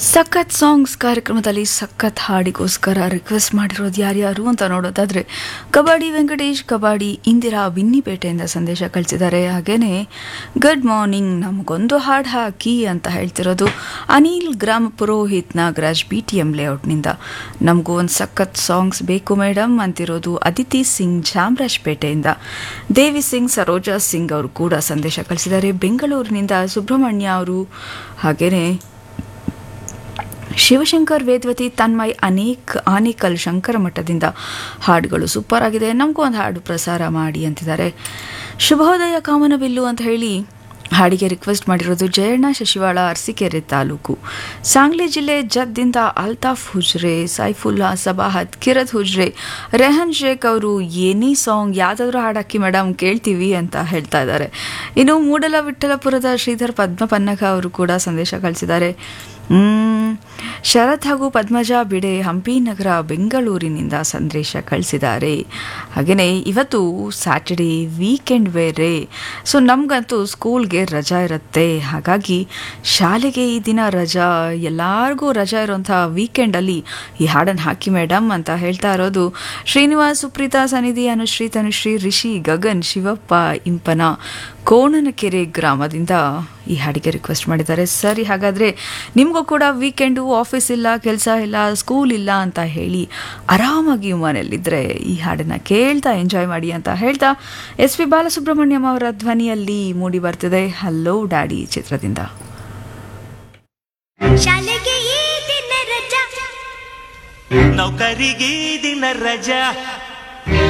ಸಖತ್ ಸಾಂಗ್ಸ್ ಕಾರ್ಯಕ್ರಮದಲ್ಲಿ ಸಖತ್ ಹಾಡಿಗೋಸ್ಕರ ರಿಕ್ವೆಸ್ಟ್ ಮಾಡಿರೋದು ಯಾರ್ಯಾರು ಅಂತ ನೋಡೋದಾದ್ರೆ ಕಬಡ್ಡಿ ವೆಂಕಟೇಶ್ ಕಬಡ್ಡಿ ಇಂದಿರಾ ಬಿನ್ನಿಪೇಟೆಯಿಂದ ಸಂದೇಶ ಕಳಿಸಿದ್ದಾರೆ ಹಾಗೇನೆ ಗುಡ್ ಮಾರ್ನಿಂಗ್ ನಮಗೊಂದು ಹಾಡು ಹಾಕಿ ಅಂತ ಹೇಳ್ತಿರೋದು ಅನಿಲ್ ಗ್ರಾಮ Purohit Nagaraj B T M ಲೇಔಟ್ನಿಂದ ನಮಗೂ ಒಂದು ಸಖತ್ ಸಾಂಗ್ಸ್ ಬೇಕು ಮೇಡಮ್ ಅಂತಿರೋದು ಅದಿತಿ ಸಿಂಗ್ ಚಾಮರಾಜಪೇಟೆಯಿಂದ ದೇವಿ ಸಿಂಗ್ ಸರೋಜಾ ಸಿಂಗ್ ಅವರು ಕೂಡ ಸಂದೇಶ ಕಳಿಸಿದ್ದಾರೆ ಬೆಂಗಳೂರಿನಿಂದ ಸುಬ್ರಹ್ಮಣ್ಯ ಅವರು ಹಾಗೇನೆ ಶಿವಶಂಕರ್ ವೇದವತಿ ತನ್ಮಯ್ ಅನೇಕ್ ಆನೇಕಲ್ ಶಂಕರ ಮಠದಿಂದ ಹಾಡುಗಳು ಸೂಪರ್ ಆಗಿದೆ ನಮಗೂ ಒಂದು ಹಾಡು ಪ್ರಸಾರ ಮಾಡಿ ಅಂತಿದ್ದಾರೆ ಶುಭೋದಯ ಕಾಮನಬಿಲ್ಲು ಅಂತ ಹೇಳಿ ಹಾಡಿಗೆ ರಿಕ್ವೆಸ್ಟ್ ಮಾಡಿರೋದು ಜಯಣ್ಣ ಶಶಿವಾಳ ಅರಸೀಕೆರೆ ತಾಲೂಕು ಸಾಂಗ್ಲಿ ಜಿಲ್ಲೆ ಜದ್ದಿಂದ ಅಲ್ತಾಫ್ ಹುಜ್ರೆ ಸೈಫುಲ್ಲಾ ಸಬಾಹತ್ ಕಿರತ್ ಹುಜ್ರೆ ರೆಹನ್ ಶೇಖ್ ಅವರು ಏನೇ ಸಾಂಗ್ ಯಾವುದಾದ್ರೂ ಹಾಡಾಕಿ ಮೇಡಮ್ ಕೇಳ್ತೀವಿ ಅಂತ ಹೇಳ್ತಾ ಇದ್ದಾರೆ ಇನ್ನು ಮೂಡಲ ವಿಠಲಪುರದ ಶ್ರೀಧರ್ ಪದ್ಮ ಪನ್ನಗ ಅವರು ಕೂಡ ಸಂದೇಶ ಕಳಿಸಿದ್ದಾರೆ ಹ್ಮ್, ಶರತ್ ಹಾಗೂ ಪದ್ಮಜಾ ಬಿಡೆ ಹಂಪಿ ನಗರ ಬೆಂಗಳೂರಿನಿಂದ ಸಂದೇಶ ಕಳಿಸಿದ್ದಾರೆ ಹಾಗೆಯೇ ಇವತ್ತು ಸ್ಯಾಟರ್ಡೇ ವೀಕೆಂಡ್ ಬೇರೆ ಸೊ ನಮಗಂತೂ ಸ್ಕೂಲ್ಗೆ ರಜಾ ಇರುತ್ತೆ ಹಾಗಾಗಿ ಶಾಲೆಗೆ ಈ ದಿನ ರಜಾ ಎಲ್ಲರಿಗೂ ರಜಾ ಇರುವಂಥ ವೀಕೆಂಡಲ್ಲಿ ಈ ಹಾಡನ್ನು ಹಾಕಿ ಮೇಡಮ್ ಅಂತ ಹೇಳ್ತಾ ಇರೋದು ಶ್ರೀನಿವಾಸ್ ಸುಪ್ರೀತಾ ಸನ್ನಿಧಿ ಅನುಶ್ರೀ ತನುಶ್ರೀ ರಿಷಿ ಗಗನ್ ಶಿವಪ್ಪ ಇಂಪನ ಕೋಣನಕೆರೆ ಗ್ರಾಮದಿಂದ ಈ ಹಾಡಿಗೆ ರಿಕ್ವೆಸ್ಟ್ ಮಾಡಿದ್ದಾರೆ ಸರಿ ಹಾಗಾದರೆ ನಿಮಗೂ ಕೂಡ ವೀಕೆಂಡು ಆಫೀಸ್ ಇಲ್ಲ ಕೆಲಸ ಇಲ್ಲ ಸ್ಕೂಲ್ ಇಲ್ಲ ಅಂತ ಹೇಳಿ ಆರಾಮಾಗಿ ಮನೆಯಲ್ಲಿದ್ದರೆ ಈ ಹಾಡನ್ನು ಕೇಳ್ತಾ ಎಂಜಾಯ್ ಮಾಡಿ ಅಂತ ಹೇಳ್ತಾ ಎಸ್ ಪಿ ಬಾಲಸುಬ್ರಹ್ಮಣ್ಯಂ ಅವರ ಧ್ವನಿಯಲ್ಲಿ ಮೂಡಿ ಬರ್ತಿದೆ ಹಲೋ ಡ್ಯಾಡಿ ಚಿತ್ರದಿಂದ ಶಾಲೆಗೆ ಈ ದಿನ ರಜಾ ನೌಕರಿಗೆ ದಿನ ರಜಾ